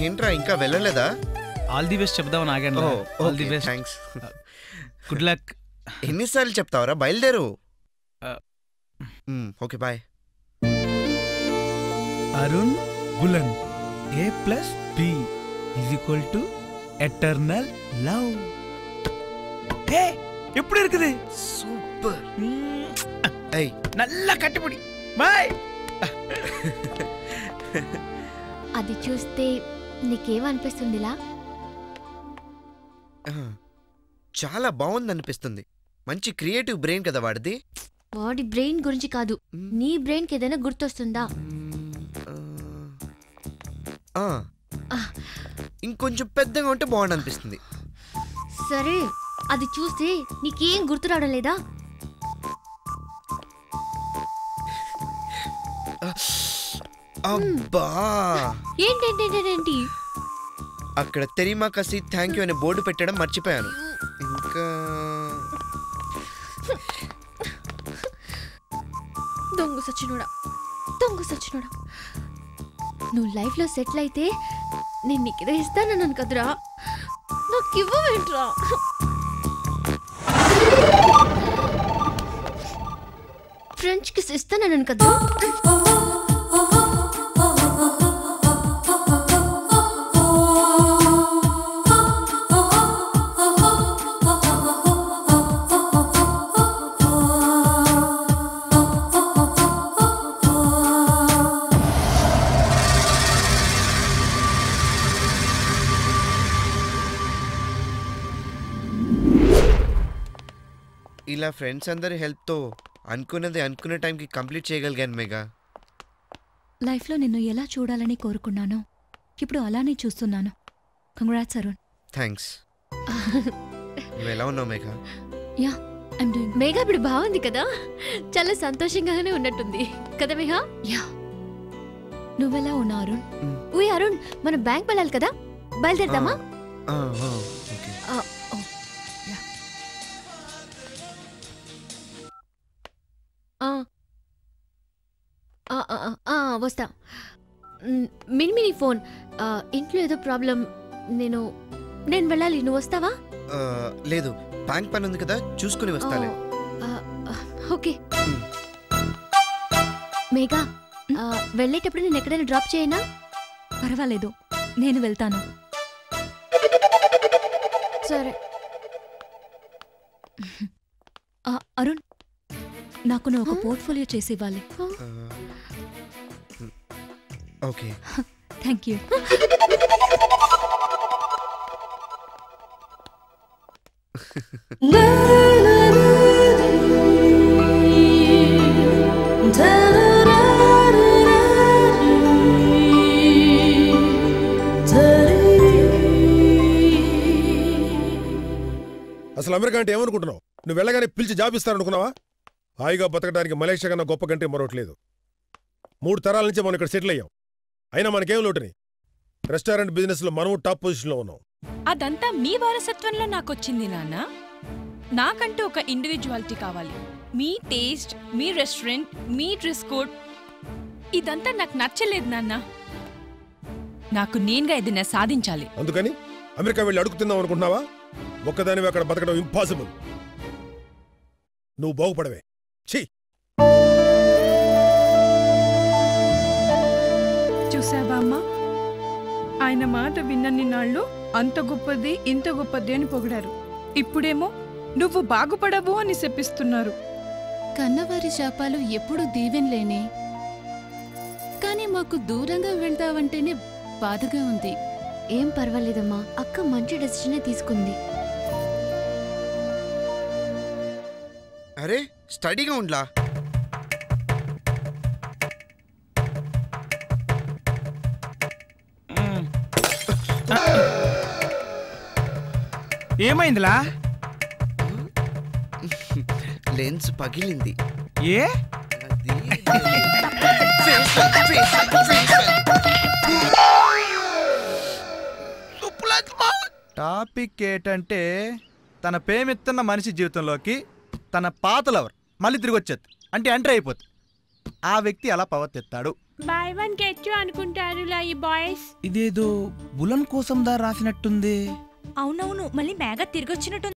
ఏంట్రా ఇంకా వెళ్ళలేదా ఆల్ ది బెస్ట్ చెప్దామని ఆగండి all the best thanks good luck ఎన్నిసార్లు చెప్తావరా బయలుదేరు Uh. ఓకే బాయ్ అరుణ్ బులన్ A plus B is equal to eternal love A ఎప్పుడు இருக்குது సూపర్ ఏయ్ నల్ల కట్టుబడి బాయ్ అది చూస్తే నీకేమనిపిస్తుందిలా చాలా బాగుంది అనిపిస్తుంది మంచి క్రియేటివ్ బ్రెయిన్ కదా వాడిది వాడి బ్రెయిన్ గురించి కాదు నీ బ్రెయిన్కి ఏదైనా గుర్తొస్తుందా ఆ, ఇంకొంచెం పెద్దగా ఉంటే బాగుండు అనిపిస్తుంది సరే అది చూస్తే నీకేం గుర్తు రావడం లేదా అబ్బా ఏంటేంటేంటేంటి అక్కడ తెరిమా కసి థ్యాంక్ యూ అనే బోర్డు పెట్టడం మర్చిపోయాను ఇంకా దొంగ సచ్చినోడా దొంగ సచ్చినోడా నువ్వు లైఫ్లో సెటిల్ అయితే నేను నీకు ఇదే ఇస్తానన్నాను కదరా నాకు ఇవ్వవేంట్రా ఫ్రెంచ్ కిస్ ఇస్తానన్నాను కదా ఇలా ఫ్రెండ్స్ అందరి హెల్ప్తో అనుకున్నది అనుకున్న టైంకి కంప్లీట్ చేయగలిగాను మెగా లైఫ్లో నిన్ను ఎలా చూడాలని కోరుకున్నానో ఇప్పుడు అలానే చూస్తున్నాను కంగ్రాట్స్ అరుణ్ థ్యాంక్స్ నువ్వు ఎలా ఉన్నావు Megha yeah I'm doing Megha ఇప్పుడు బాగుంది కదా చాలా సంతోషంగానే ఉన్నట్టుంది కదా మేఘా యా నువ్వెలా ఉన్నావు అరుణ్ ఉయ్ అరుణ్ మనం బ్యాంక్ వెళ్ళాలి కదా బయలుదేరదామా ఆ, ఆ, ఓకే ఆ, ఓ యా ఆ. ఆ, ఆ, ఆ, ఆ, వస్తా మ్, మిని మిని ఫోన్ ఆ, ఇంట్లో ఏదో ప్రాబ్లం నేను నేను వెళ్ళాలి నువ్వు వస్తావా ఆ, లేదు బ్యాంక్ పని ఉంది కదా చూసుకుని వస్తాలే ఆ, ఆ, ఓకే మేఘా ఆ, వెళ్ళేటప్పుడు నేను ఎక్కడైనా డ్రాప్ చేయనా పర్వాలేదు నేను వెళ్తాను సరే ఆ, అరుణ్ నాకు నువ్వు ఒక పోర్ట్ఫోలియో చేసి ఇవ్వాలి ఆ, ఓకే థ్యాంక్ యూ అసలు అమెరికా అంటే ఏమనుకుంటున్నావు నువ్వు వెళ్ళగానే పిలిచి జాబ్ ఇస్తారనుకున్నావా హాయిగా బతకడానికి మలేషియా కన్నా గొప్ప కంటే మరొకటి లేదు మూడు తరాల నుంచి మనం ఇక్కడ సెటిల్ అయ్యాం అయినా మనకేం లోటుని రెస్టారెంట్ బిజినెస్లో మనము టాప్ పొజిషన్లో ఉన్నాం అదంతా మీ వారసత్వంలో నాకొచ్చింది నాన్న నాకంటూ ఒక ఇండివిజువాలిటీ కావాలి మీ టేస్ట్ మీ రెస్టారెంట్ మీ డ్రెస్ కోడ్ ఇదంతా నాకు నచ్చలేదు నాన్న నాకు నేనుగా ఏదైనా సాధించాలి అందుకని అమెరికా వెళ్ళి అడుగు తిందాం అనుకుంటున్నావా ఒక్కదానివి అక్కడ బతకడం ఇంపాసిబుల్ నువ్వు బాగుపడవే ఛీ చూసావా అమ్మా ఆయన మాట విన్నన్ని నాళ్ళు అంత గొప్పది ఇంత గొప్పది అని పొగిడారు ఇప్పుడేమో నువ్వు బాగుపడవు అని శపిస్తున్నారు కన్నవారి శాపాలు ఎప్పుడు దీవెనలేనే కానీ మాకు దూరంగా వెళ్తావంటేనే బాధగా ఉంది ఏం పర్వాలేదమ్మా అక్క మంచి డెసిషనే తీసుకుంది అరే స్టడీగా ఉండ్లా ఏమైందిలా లెన్స్ పగిలింది ఏ అది Face it, face it, face it. Topic ఏంటంటే తన ప్రేమిస్తున్న మనిషి జీవితంలోకి తన పాత లవర్ మళ్ళీ తిరిగి వచ్చేది అంటే ఎంటర్ అయిపోతుంది ఆ వ్యక్తి ఎలా ప్రవర్తిస్తాడు బై వన్ గెట్ యు అనుకుంటారు ఈ బాయ్స్ ఇదేదో బులన్ కోసం దా రాసినట్టుంది అవునవును మళ్ళీ మేఘ తిరిగొచ్చినట్టు